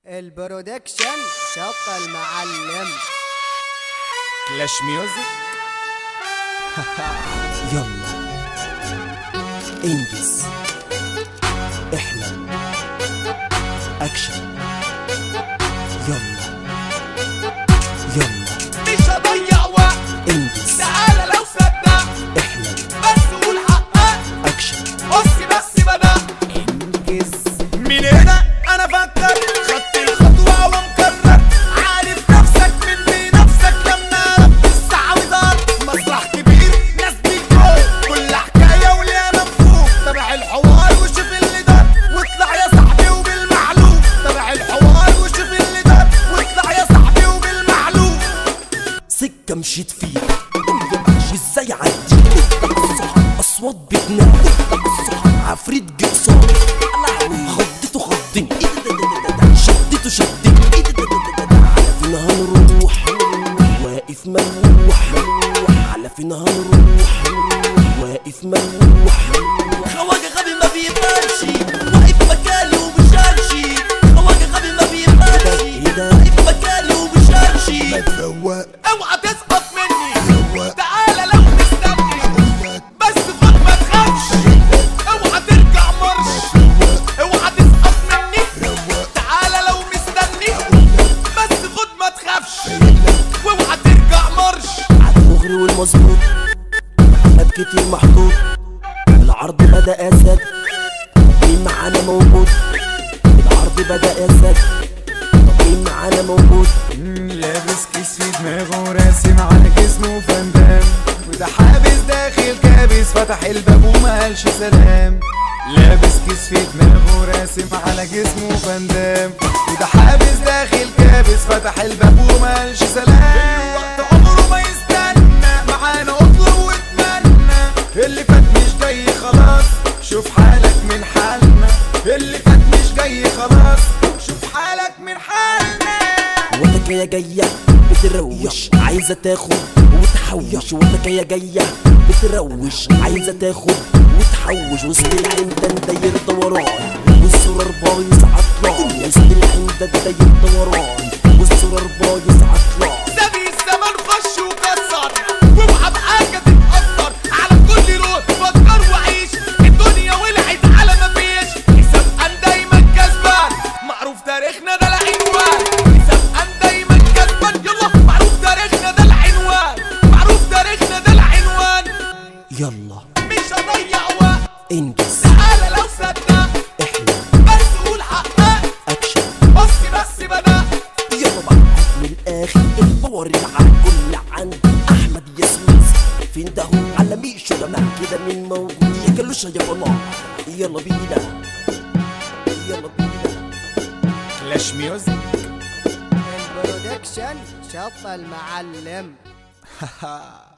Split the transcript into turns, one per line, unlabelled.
البرودكشن شط المعلم
كلاش ميوزك
يلا انجز احلم اكشن يلا يلا
مش هضيع وقت
انجز
تعالى لو صدق
احلم
بس قول حقك
اكشن
بص بس بدأ
انجز
من هنا انا فكر خدت الخطوة ومكرر عارف نفسك من بنفسك لما ركز عاوزات مسرح كبير ناس بيجوا كل حكاية وليها مفهوم تبع الحوار وشوف اللي ده واطلع يا صاحبي وبالمعلوم تبع الحوار وشوف اللي ده واطلع يا صاحبي وبالمعلوم
سكة مشيت فيها مش ازاي عديت اصوات بتنادي عفريت جه قصادي خضته خضني شدته شدني على فين هنروح واقف ملوح على فين هنروح واقف ملوح خواجة غبي ما بيبانش واقف مكاني ومش همشي خواجة غبي ما بيبانش واقف مكاني ومش همشي
اوعى تسقط مني تعالى لو مستني بس خد ما تخافش اوعى ترجع مرش اوعى تسقط مني تعالى لو مستني بس خد ما تخافش واوعى ترجع مرش
على المغري والمظبوط باب كتير محطوط العرض بدأ أسد مين معانا موجود العرض بدأ أسد مين معانا موجود
لابس كيس في دماغه راسم على جسمه فندام وده حابس داخل كابس فتح الباب وما قالش سلام لابس كيس في دماغه راسم على جسمه فندام وده حابس داخل كابس فتح الباب وما قالش سلام
وقت عمره ما يستنى معانا اطلب واتمنى
اللي فات مش جاي خلاص شوف حالك من حالنا اللي فات مش جاي خلاص شوف حالك من حالنا
وانت جاية جاية بتروش عايزة تاخد وتحوش وانت جاية جاية بتروش عايزة تاخد وتحوش وسط العندن داير دوران والسرر بايظ عطلان وسط العندن داير دوران والسرر بايظ عطلان
سابي الزمان خش وكسر واوعى بحاجة تتأثر على كل لون فكر وعيش الدنيا ولعت على ما فيش حساب أن دايما كسبان معروف تاريخنا ده العنوان حساب أن دايما كسبان يلا معروف تاريخنا ده العنوان معروف تاريخنا ده العنوان
يلا
مش هضيع وقت
انجز
تعالى لو صدق
احلم
بس قول حقك
اكشن
بص بس بدأ
يلا بقى من الاخر الباور اللي على الكل عند احمد ياسمين فين ده هو على ميشو جماعة كده مين موجود يا كلوشة يا فلاح يلا بينا يلا بينا
كلاش ميوزك
البرودكشن شط المعلم